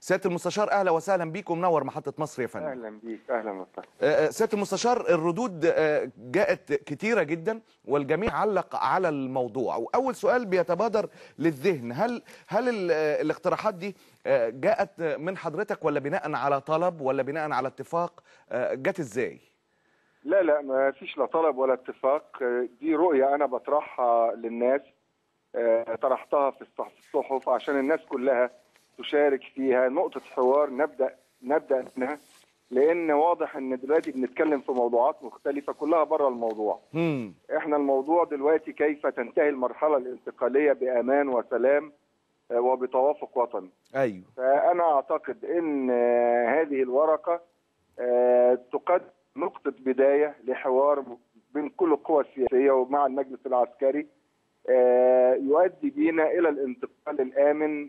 سياده المستشار اهلا وسهلا بيك ومنور محطه مصر يا فندم اهلا بيك اهلا وسهلا آه، آه، سياده المستشار الردود آه، جاءت كتيره جدا والجميع علق على الموضوع واول سؤال بيتبادر للذهن هل هل ال- آه، الاقتراحات دي آه، جاءت من حضرتك ولا بناء على طلب ولا بناء على اتفاق آه، جت ازاي لا لا ما فيش لا طلب ولا اتفاق آه، دي رؤيه انا بطرحها للناس آه، طرحتها في الصح- في الصحف عشان الناس كلها تشارك فيها نقطه حوار نبدا نبدا منها لان واضح ان دلوقتي بنتكلم في موضوعات مختلفه كلها بره الموضوع هم احنا الموضوع دلوقتي كيف تنتهي المرحله الانتقاليه بامان وسلام آه، وبتوافق وطني ايوه فأنا أعتقد أن آه، هذه الورقة آه، تقدم نقطة بداية لحوار بين كل القوى السياسية ومع المجلس العسكري آه، يؤدي بنا إلى الانتقال الآمن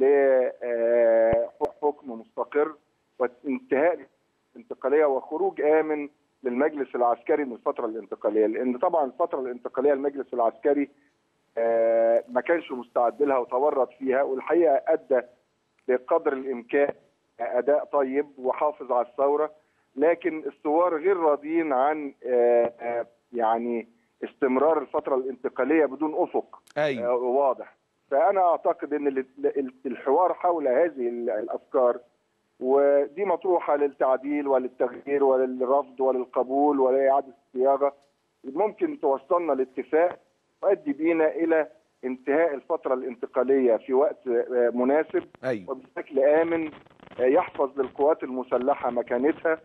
لحكم مستقر وانتهاء الانتقالية وخروج آمن للمجلس العسكري من الفترة الانتقالية لأن طبعا الفترة الانتقالية المجلس العسكري آه، ما كانش مستعد لها وتورط فيها والحقيقة أدى بقدر الامكان اداء طيب وحافظ على الثوره لكن الثوار غير راضيين عن آه، آه، يعني استمرار الفتره الانتقاليه بدون افق ايوه آه، واضح فانا اعتقد ان ال- ال- الحوار حول هذه ال- الافكار ودي مطروحه للتعديل وللتغيير وللرفض وللقبول ولاعاده الصياغه ممكن توصلنا لاتفاق يؤدي بينا الى انتهاء الفتره الانتقاليه في وقت آه، مناسب ايوه وبشكل امن آه، يحفظ للقوات المسلحه مكانتها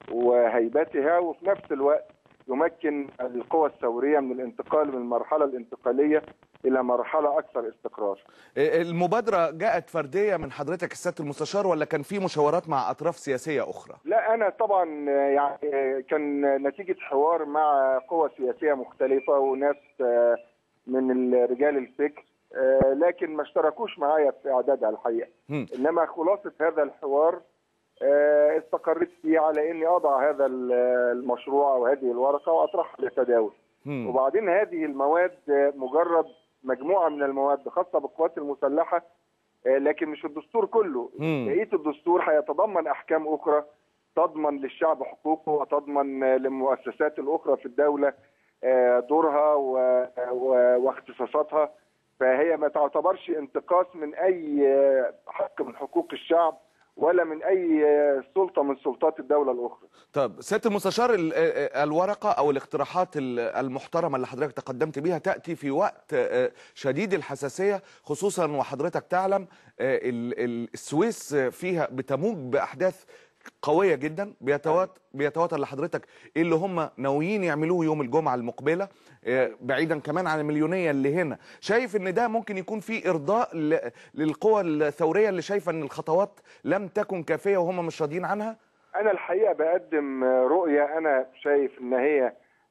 وهيبتها وفي نفس الوقت يمكن القوى الثوريه من الانتقال من المرحله الانتقاليه الى مرحله اكثر استقرار. آه، المبادره جاءت فرديه من حضرتك السياده المستشار ولا كان في مشاورات مع اطراف سياسيه اخرى لا انا طبعا آه، يعني آه، كان نتيجه حوار مع قوى سياسيه مختلفه وناس آه، من رجال الفكر آه، لكن ما اشتركوش معايا في اعدادها الحقيقه. هم. انما خلاصه هذا الحوار آه، استقريت فيه على اني اضع هذا ال- المشروع او هذه الورقه واطرحها للتداول هم. وبعدين هذه المواد آه، مجرد مجموعه من المواد خاصه بالقوات المسلحه آه، لكن مش الدستور كله مم. بقيه الدستور هيتضمن احكام اخرى تضمن للشعب حقوقه وتضمن آه، للمؤسسات الاخرى في الدوله آه، دورها و- و- واختصاصاتها فهي ما تعتبرش انتقاص من اي آه، حق من حقوق الشعب ولا من اي آه، سلطه من سلطات الدوله الاخرى طب سياده المستشار ال- آه، آه، الورقه او الاقتراحات ال- المحترمه اللي حضرتك تقدمت بيها تاتي في وقت آه، شديد الحساسيه خصوصا وحضرتك تعلم آه، ال- ال- السويس فيها بتموج باحداث قويه جدا بيتوات بيتواتر لحضرتك ايه اللي هم ناويين يعملوه يوم الجمعه المقبله آه، بعيدا كمان عن المليونيه اللي هنا شايف ان ده ممكن يكون فيه ارضاء ل- للقوى الثوريه اللي شايفه ان الخطوات لم تكن كافيه وهم مش راضيين عنها انا الحقيقه بقدم آه، رؤيه انا شايف ان هي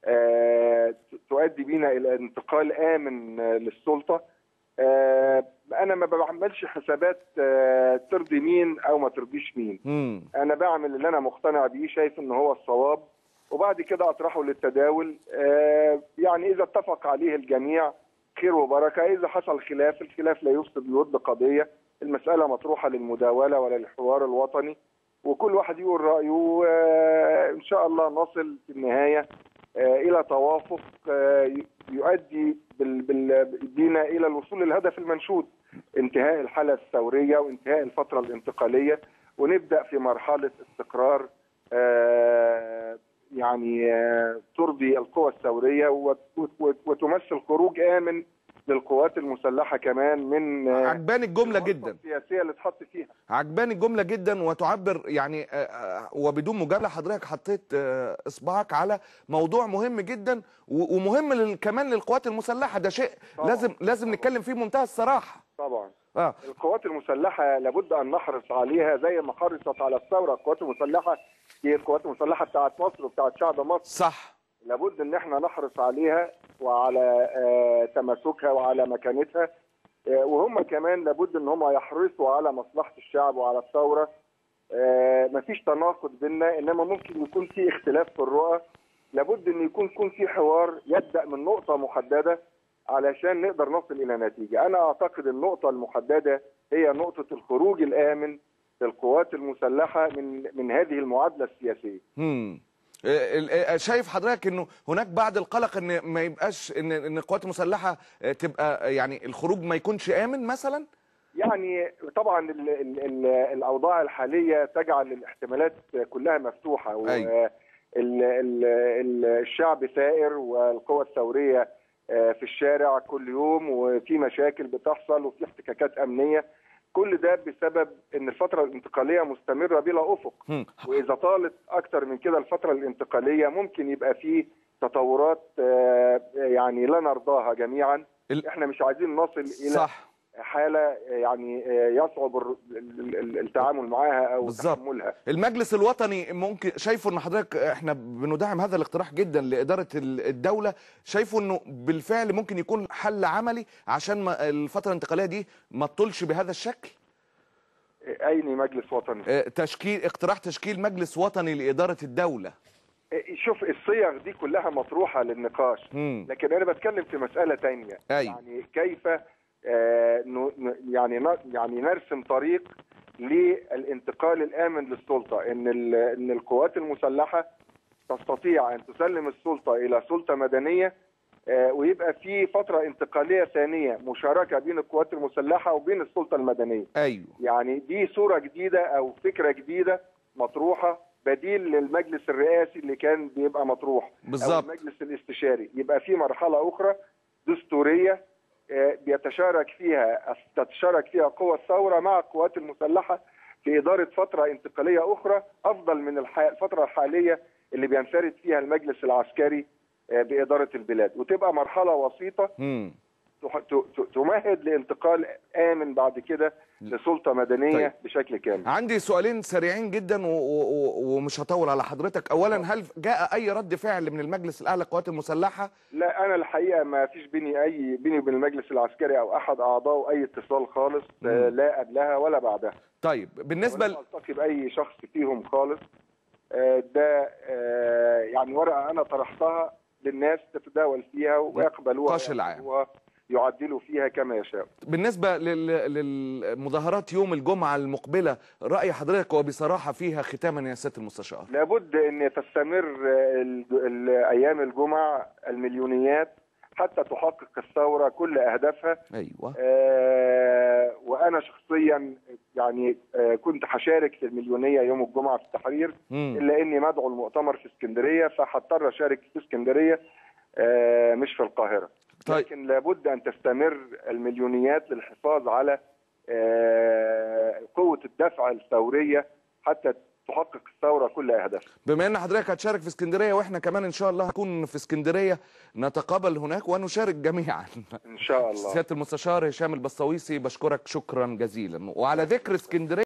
آه، تؤدي بينا الى انتقال امن آه، للسلطه آه، انا ما بعملش حسابات آه، ترضي مين او ما ترضيش مين مم. انا بعمل اللي انا مقتنع بيه شايف ان هو الصواب وبعد كده اطرحه للتداول آه، يعني اذا اتفق عليه الجميع خير وبركه اذا حصل خلاف الخلاف لا يفسد الود قضيه المساله مطروحه للمداوله ولا للحوار الوطني وكل واحد يقول رايه وان شاء الله نصل في النهايه آه، الى توافق آه، يؤدي بال- بال- بينا الى الوصول للهدف المنشود انتهاء الحاله الثوريه وانتهاء الفتره الانتقاليه ونبدا في مرحله استقرار آه، يعني آه، ترضي القوى الثوريه وت- وت- وتمثل خروج امن للقوات المسلحه كمان من آه، عجباني الجمله الورطة جدا السياسيه اللي اتحط فيها عجباني الجمله جدا وتعبر يعني آه، آه، وبدون مجامله حضرتك حطيت آه، اصبعك على موضوع مهم جدا و- ومهم لل- كمان للقوات المسلحه ده شيء طبعاً. لازم لازم نتكلم فيه بمنتهى الصراحه طبعا اه القوات المسلحه لابد ان نحرص عليها زي ما حرصت على الثوره القوات المسلحه هي القوات المسلحه بتاعت مصر وبتاعت شعب مصر صح لابد ان احنا نحرص عليها وعلى آه، تماسكها وعلى مكانتها آه، وهم كمان لابد ان هم يحرصوا على مصلحه الشعب وعلى الثوره آه، مفيش تناقض بيننا انما ممكن يكون في اختلاف في الرؤى لابد ان يكون يكون في حوار يبدا من نقطه محدده علشان نقدر نصل الى نتيجه انا اعتقد النقطه المحدده هي نقطه الخروج الامن القوات المسلحه من من هذه المعادله السياسيه. مم. آه، ال- آه، شايف حضرتك انه هناك بعض القلق ان ما يبقاش ان ان القوات المسلحه آه، تبقى آه، يعني الخروج ما يكونش امن مثلا يعني طبعا ال ال ال الاوضاع الحاليه تجعل الاحتمالات كلها مفتوحه و أيوة. ال ال ال الشعب ثائر والقوى الثوريه آه، في الشارع كل يوم وفي مشاكل بتحصل وفي احتكاكات امنيه كل ده بسبب ان الفتره الانتقاليه مستمره بلا افق مم. واذا طالت اكتر من كده الفتره الانتقاليه ممكن يبقى في تطورات آه، يعني لا نرضاها جميعا ال- احنا مش عايزين نصل الى صح حاله يعني يصعب الر- ال- ال- التعامل معها او بالظبط. تحملها المجلس الوطني ممكن شايفه ان حضرتك احنا بندعم هذا الاقتراح جدا لاداره ال- الدوله شايفه انه بالفعل ممكن يكون حل عملي عشان ما الفتره الانتقاليه دي ما تطولش بهذا الشكل اين مجلس وطني آه، تشكيل اقتراح تشكيل مجلس وطني لاداره الدوله شوف الصيغ دي كلها مطروحه للنقاش مم. لكن انا بتكلم في مساله تانية أيوة. يعني كيف آه، ن- ن- يعني ن- يعني نرسم طريق للانتقال الامن للسلطه ان ال- ان القوات المسلحه تستطيع ان تسلم السلطه الى سلطه مدنيه آه، ويبقى في فتره انتقاليه ثانيه مشاركه بين القوات المسلحه وبين السلطه المدنيه ايوه يعني دي صوره جديده او فكره جديده مطروحه بديل للمجلس الرئاسي اللي كان بيبقى مطروح بالظبط. او المجلس الاستشاري يبقى في مرحله اخرى دستوريه آه، بيتشارك فيها تتشارك فيها قوى الثوره مع القوات المسلحه في اداره فتره انتقاليه اخرى افضل من الح- الفتره الحاليه اللي بينفرد فيها المجلس العسكري آه، باداره البلاد وتبقى مرحله وسيطه مم. تح- ت- ت- تمهد لانتقال امن بعد كده لسلطه مدنيه طيب. طيب. بشكل كامل عندي سؤالين سريعين جدا و- و- و- ومش هطول على حضرتك اولا هل جاء اي رد فعل من المجلس الاعلى للقوات المسلحه لا انا الحقيقه ما فيش بيني اي بيني وبين المجلس العسكري او احد اعضائه اي اتصال خالص آه، لا قبلها ولا بعدها طيب بالنسبه ولا ل... التقي باي شخص فيهم خالص آه، ده آه، يعني ورقه انا طرحتها للناس تتداول فيها ويقبلوها النقاش العام. ويأخذوها، يعدلوا فيها كما يشاء بالنسبه لل... للمظاهرات يوم الجمعه المقبله راي حضرتك وبصراحه فيها ختاما يا سياده المستشار لابد ان تستمر ال- ال- ايام الجمعه المليونيات حتى تحقق الثوره كل اهدافها ايوه آه، وانا شخصيا يعني آه، كنت هشارك في المليونيه يوم الجمعه في التحرير مم. الا اني مدعو المؤتمر في اسكندريه فهضطر اشارك في اسكندريه آه، مش في القاهره طيب. لكن لابد ان تستمر المليونيات للحفاظ على آه، قوه الدفع الثوريه حتى تحقق الثوره كل اهدافها بما ان حضرتك هتشارك في اسكندريه واحنا كمان ان شاء الله هنكون في اسكندريه نتقابل هناك ونشارك جميعا ان شاء الله سياده المستشار هشام البسطويسي بشكرك شكرا جزيلا وعلى ذكر اسكندريه